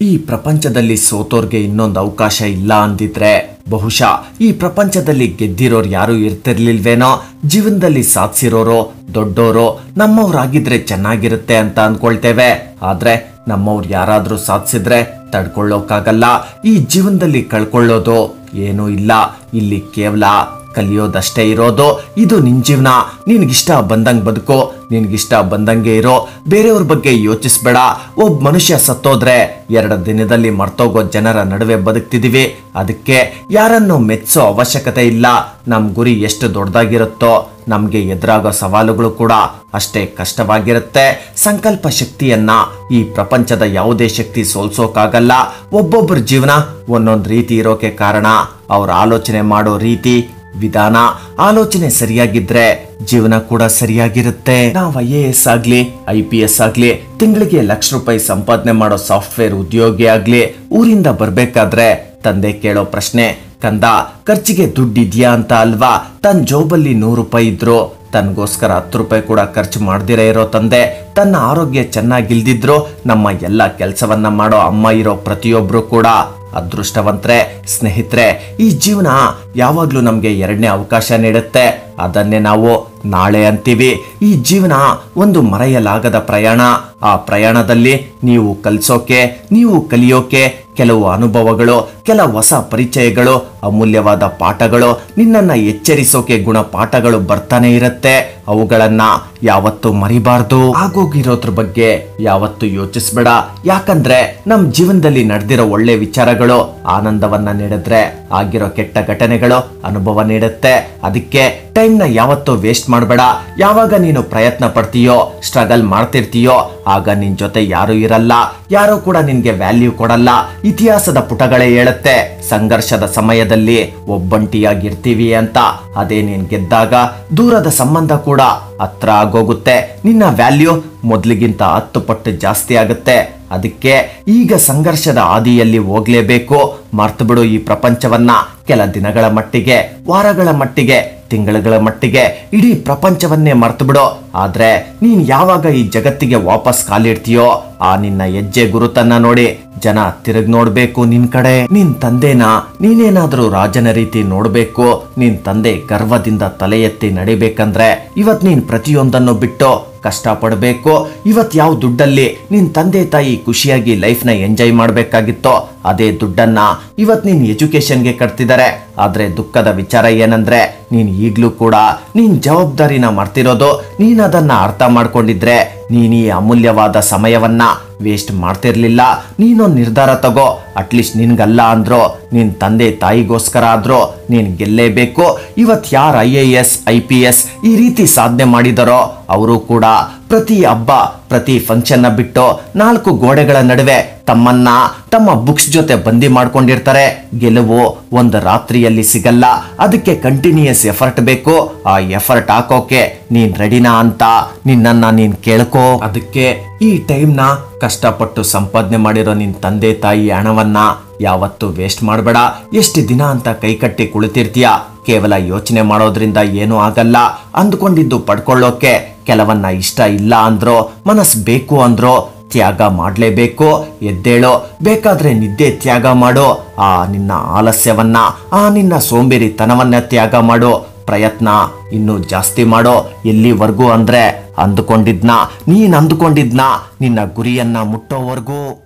ಈ ಪ್ರಪಂಚದಲ್ಲಿ ಸೋತೋರ್ಗೆ ಇನ್ನೊಂದು ಅವಕಾಶ ಇಲ್ಲ ಅಂದಿದ್ರೆ ಬಹುಶಃ ಈ ಪ್ರಪಂಚದಲ್ಲಿ ಗೆದ್ದಿರೋರು ಯಾರು ಇರ್ತಿರ್ಲಿಲ್ವೇನೋ ಜೀವನದಲ್ಲಿ ಸಾಧಿಸಿರೋರು ದೊಡ್ಡೋರು ನಮ್ಮವ್ರಾಗಿದ್ರೆ ಚೆನ್ನಾಗಿರುತ್ತೆ ಅಂತ ಅನ್ಕೊಳ್ತೇವೆ ಆದ್ರೆ ನಮ್ಮವ್ರು ಯಾರಾದ್ರೂ ಸಾಧಿಸಿದ್ರೆ ತಡ್ಕೊಳ್ಳೋಕ್ಕಾಗಲ್ಲ ಈ ಜೀವನದಲ್ಲಿ ಕಳ್ಕೊಳ್ಳೋದು ಏನೂ ಇಲ್ಲ ಇಲ್ಲಿ ಕೇವಲ ಕಲಿಯೋದಷ್ಟೇ ಇರೋದು ಇದು ನಿನ್ ಜೀವನ ನಿನ್ಗಿಷ್ಟ ಬಂದಂಗ್ ಬದುಕೋ ನಿನ್ಗಿಷ್ಟ ಬಂದಂಗೆ ಇರೋ ಬೇರೆಯವ್ರ ಬಗ್ಗೆ ಯೋಚಿಸ್ಬೇಡ ಒಬ್ಬ ಮನುಷ್ಯ ಸತ್ತೋದ್ರೆ ಎರಡು ದಿನದಲ್ಲಿ ಮರ್ತೋಗೋ ಜನರ ನಡುವೆ ಬದುಕ್ತಿದೀವಿ ಅದಕ್ಕೆ ಯಾರನ್ನು ಮೆಚ್ಚೋ ಅವಶ್ಯಕತೆ ಇಲ್ಲ ನಮ್ ಗುರಿ ಎಷ್ಟು ದೊಡ್ಡದಾಗಿರುತ್ತೋ ನಮ್ಗೆ ಎದುರಾಗೋ ಸವಾಲುಗಳು ಕೂಡ ಅಷ್ಟೇ ಕಷ್ಟವಾಗಿರುತ್ತೆ ಸಂಕಲ್ಪ ಶಕ್ತಿಯನ್ನ ಈ ಪ್ರಪಂಚದ ಯಾವುದೇ ಶಕ್ತಿ ಸೋಲ್ಸೋಕಾಗಲ್ಲ ಒಬ್ಬೊಬ್ಬರ ಜೀವನ ಒಂದೊಂದು ರೀತಿ ಇರೋಕೆ ಕಾರಣ ಅವ್ರ ಆಲೋಚನೆ ಮಾಡೋ ರೀತಿ ವಿಧಾನ ಆಲೋಚನೆ ಸರಿಯಾಗಿದ್ರೆ ಜೀವನ ಕೂಡ ಸರಿಯಾಗಿರುತ್ತೆ ನಾವು ಐ ಎ ಎಸ್ ಆಗ್ಲಿ ಐ ಪಿ ಎಸ್ ಆಗ್ಲಿ ತಿಂಗಳಿಗೆ ಲಕ್ಷ ರೂಪಾಯಿ ಸಂಪಾದನೆ ಮಾಡೋ ಸಾಫ್ಟ್ವೇರ್ ಉದ್ಯೋಗಿ ಆಗ್ಲಿ ಊರಿಂದ ಬರ್ಬೇಕಾದ್ರೆ ತಂದೆ ಕೇಳೋ ಪ್ರಶ್ನೆ ಕಂದ ಖರ್ಚಿಗೆ ದುಡ್ಡಿದ್ಯಾ ಅಂತ ಅಲ್ವಾ ತನ್ನ ಜೋಬಲ್ಲಿ ನೂರು ರೂಪಾಯಿ ಇದ್ರು ತನಗೋಸ್ಕರ ಹತ್ತು ರೂಪಾಯಿ ಕೂಡ ಖರ್ಚು ಮಾಡ್ದಿರ ಇರೋ ತಂದೆ ತನ್ನ ಆರೋಗ್ಯ ಚೆನ್ನಾಗಿಲ್ದಿದ್ರು ನಮ್ಮ ಎಲ್ಲ ಕೆಲಸವನ್ನ ಮಾಡೋ ಅಮ್ಮ ಇರೋ ಪ್ರತಿಯೊಬ್ರು ಕೂಡ ಅದೃಷ್ಟವಂತ್ರೆ ಸ್ನೇಹಿತರೆ ಈ ಜೀವನ ಯಾವಾಗ್ಲೂ ನಮ್ಗೆ ಎರಡನೇ ಅವಕಾಶ ನೀಡುತ್ತೆ ಅದನ್ನೇ ನಾವು ನಾಳೆ ಅಂತೀವಿ ಈ ಜೀವನ ಒಂದು ಮರೆಯಲಾಗದ ಪ್ರಯಾಣ ಆ ಪ್ರಯಾಣದಲ್ಲಿ ನೀವು ಕಲಿಸೋಕೆ ನೀವು ಕಲಿಯೋಕೆ ಕೆಲವು ಅನುಭವಗಳು ಕೆಲ ಹೊಸ ಪರಿಚಯಗಳು ಅಮೂಲ್ಯವಾದ ಪಾಠಗಳು ನಿನ್ನನ್ನ ಎಚ್ಚರಿಸೋಕೆ ಗುಣಪಾಠಗಳು ಬರ್ತಾನೆ ಇರುತ್ತೆ ಅವುಗಳನ್ನ ಯಾವತ್ತೂ ಮರಿಬಾರ್ದು ಆಗೋಗಿರೋದ್ರ ಬಗ್ಗೆ ಯಾವತ್ತೂ ಯೋಚಿಸ್ಬೇಡ ಯಾಕಂದ್ರೆ ನಮ್ ಜೀವನದಲ್ಲಿ ನಡೆದಿರೋ ಒಳ್ಳೆ ವಿಚಾರಗಳು ಆನಂದವನ್ನ ನೀಡಿದ್ರೆ ಆಗಿರೋ ಕೆಟ್ಟ ಘಟನೆಗಳು ಅನುಭವ ನೀಡುತ್ತೆ ಅದಕ್ಕೆ ಟೈಮ್ ನ ಯಾವತ್ತೂ ವೇಸ್ಟ್ ಮಾಡಬೇಡ ಯಾವಾಗ ನೀನು ಪ್ರಯತ್ನ ಪಡ್ತೀಯೋ ಸ್ಟ್ರಗಲ್ ಮಾಡ್ತಿರ್ತೀಯೋ ಆಗ ನಿನ್ ಜೊತೆ ಯಾರು ಇರಲ್ಲ ಯಾರು ಕೂಡ ನಿನ್ಗೆ ವ್ಯಾಲ್ಯೂ ಕೊಡಲ್ಲ ಇತಿಹಾಸದ ಪುಟಗಳೇ ಹೇಳುತ್ತೆ ಸಂಘರ್ಷದ ಸಮಯದಲ್ಲಿ ಒಬ್ಬಂಟಿಯಾಗಿರ್ತೀವಿ ಅಂತ ಅದೇ ನೀನ್ ಗೆದ್ದಾಗ ದೂರದ ಸಂಬಂಧ ಕೂಡ ಹತ್ರ ಆಗೋಗುತ್ತೆ ನಿನ್ನ ವ್ಯಾಲ್ಯೂ ಮೊದ್ಲಿಗಿಂತ ಹತ್ತು ಪಟ್ಟು ಜಾಸ್ತಿ ಆಗುತ್ತೆ ಅದಕ್ಕೆ ಈಗ ಸಂಘರ್ಷದ ಹಾದಿಯಲ್ಲಿ ಹೋಗ್ಲೇಬೇಕು ಮರ್ತು ಬಿಡು ಈ ಪ್ರಪಂಚವನ್ನ ಕೆಲ ದಿನಗಳ ಮಟ್ಟಿಗೆ ವಾರಗಳ ಮಟ್ಟಿಗೆ ತಿಂಗಳುಗಳ ಮಟ್ಟಿಗೆ ಇಡೀ ಪ್ರಪಂಚವನ್ನೇ ಮರ್ತು ಬಿಡು ಆದ್ರೆ ನೀನ್ ಯಾವಾಗ ಈ ಜಗತ್ತಿಗೆ ವಾಪಸ್ ಕಾಲಿಡ್ತೀಯೋ ಆ ನಿನ್ನ ಹೆಜ್ಜೆ ಗುರುತನ್ನ ನೋಡಿ ಜನ ತಿರುಗ್ ನೋಡ್ಬೇಕು ನಿನ್ ಕಡೆ ನಿನ್ ತಂದೆನ ನೀನೇನಾದ್ರೂ ರಾಜನ ರೀತಿ ನೋಡ್ಬೇಕು ನಿನ್ ತಂದೆ ಗರ್ವದಿಂದ ತಲೆ ಎತ್ತಿ ನಡಿಬೇಕಂದ್ರೆ ಇವತ್ ನೀನ್ ಪ್ರತಿಯೊಂದನ್ನು ಬಿಟ್ಟು ಕಷ್ಟ ಪಡಬೇಕು ಇವತ್ ಯಾವ ದುಡ್ಡಲ್ಲಿ ನಿನ್ ತಂದೆ ತಾಯಿ ಖುಷಿಯಾಗಿ ಲೈಫ್ ನ ಎಂಜಾಯ್ ಮಾಡ್ಬೇಕಾಗಿತ್ತೋ ಅದೇ ದುಡ್ಡನ್ನ ಇವತ್ ನೀನ್ ಎಜುಕೇಶನ್ಗೆ ಕಟ್ತಿದ್ದಾರೆ ಆದ್ರೆ ದುಃಖದ ವಿಚಾರ ಏನಂದ್ರೆ ನೀನ್ ಈಗ್ಲೂ ಕೂಡ ನೀನ್ ಜವಾಬ್ದಾರಿನ ಮರ್ತಿರೋದು ನೀನ್ ಅದನ್ನ ಅರ್ಥ ಮಾಡ್ಕೊಂಡಿದ್ರೆ ನೀನ್ ಈ ಅಮೂಲ್ಯವಾದ ಸಮಯವನ್ನ ವೇಸ್ಟ್ ಮಾಡ್ತಿರ್ಲಿಲ್ಲ ನೀನೊಂದು ನಿರ್ಧಾರ ತಗೋ ಅಟ್ಲೀಸ್ಟ್ ನಿನ್ಗಲ್ಲ ಅಂದ್ರೋ ನಿನ್ ತಂದೆ ತಾಯಿಗೋಸ್ಕರ ಆದ್ರೂ ನೀನ್ ಗೆಲ್ಲೇಬೇಕು ಇವತ್ ಯಾರು I A S I P S ಈ ರೀತಿ ಸಾಧನೆ ಮಾಡಿದರೋ ಅವರು ಕೂಡ ಪ್ರತಿ ಹಬ್ಬ ಪ್ರತಿ ಫಂಕ್ಷನ್ ನ ಬಿಟ್ಟು ನಾಲ್ಕು ಗೋಡೆಗಳ ನಡುವೆ ತಮ್ಮನ್ನ ತಮ್ಮ ಬುಕ್ಸ್ ಜೊತೆ ಬಂದಿ ಮಾಡ್ಕೊಂಡಿರ್ತಾರೆ ಗೆಲುವು ಒಂದು ರಾತ್ರಿಯಲ್ಲಿ ಸಿಗಲ್ಲ ಅದಕ್ಕೆ ಕಂಟಿನ್ಯೂಯಸ್ ಎಫರ್ಟ್ ಬೇಕು ಆ ಎಫರ್ಟ್ ಹಾಕೋಕೆ ನೀನ್ ರೆಡಿನಾ ಅಂತ ನಿನ್ನನ್ನ ನೀನ್ ಕೇಳ್ಕೋ ಅದಕ್ಕೆ ಈ ಟೈಮ್ನ ಕಷ್ಟಪಟ್ಟು ಸಂಪಾದನೆ ಮಾಡಿರೋ ನಿನ್ ತಂದೆ ತಾಯಿ ಹಣವನ್ನ ಯಾವತ್ತೂ ವೇಸ್ಟ್ ಮಾಡಬೇಡ ಎಷ್ಟು ದಿನ ಅಂತ ಕೈಕಟ್ಟಿ ಕುಳಿತಿರ್ತೀಯ ಕೇವಲ ಯೋಚನೆ ಮಾಡೋದ್ರಿಂದ ಏನೂ ಆಗಲ್ಲ ಅಂದ್ಕೊಂಡಿದ್ದು ಪಡ್ಕೊಳ್ಳೋಕೆ ಕೆಲವನ್ನ ಇಷ್ಟ ಇಲ್ಲ ಅಂದ್ರೋ ಮನಸ್ ಬೇಕು ಅಂದ್ರೋ ತ್ಯಾಗ ಮಾಡಲೇಬೇಕು ಎದ್ದೇಳೋ ಬೇಕಾದ್ರೆ ನಿದ್ದೆ ತ್ಯಾಗ ಮಾಡು ಆ ನಿನ್ನ ಆಲಸ್ಯವನ್ನ ಆ ನಿನ್ನ ಸೋಂಬೇರಿತನವನ್ನ ತ್ಯಾಗ ಮಾಡು ಪ್ರಯತ್ನ ಇನ್ನೂ ಜಾಸ್ತಿ ಮಾಡೋ ಎಲ್ಲಿವರೆಗೂ ಅಂದ್ರೆ ಅಂದುಕೊಂಡಿದ್ನ ನೀನ್ ಅಂದುಕೊಂಡಿದ್ನ ನಿನ್ನ ಗುರಿಯನ್ನ ಮುಟ್ಟೋವರೆಗೂ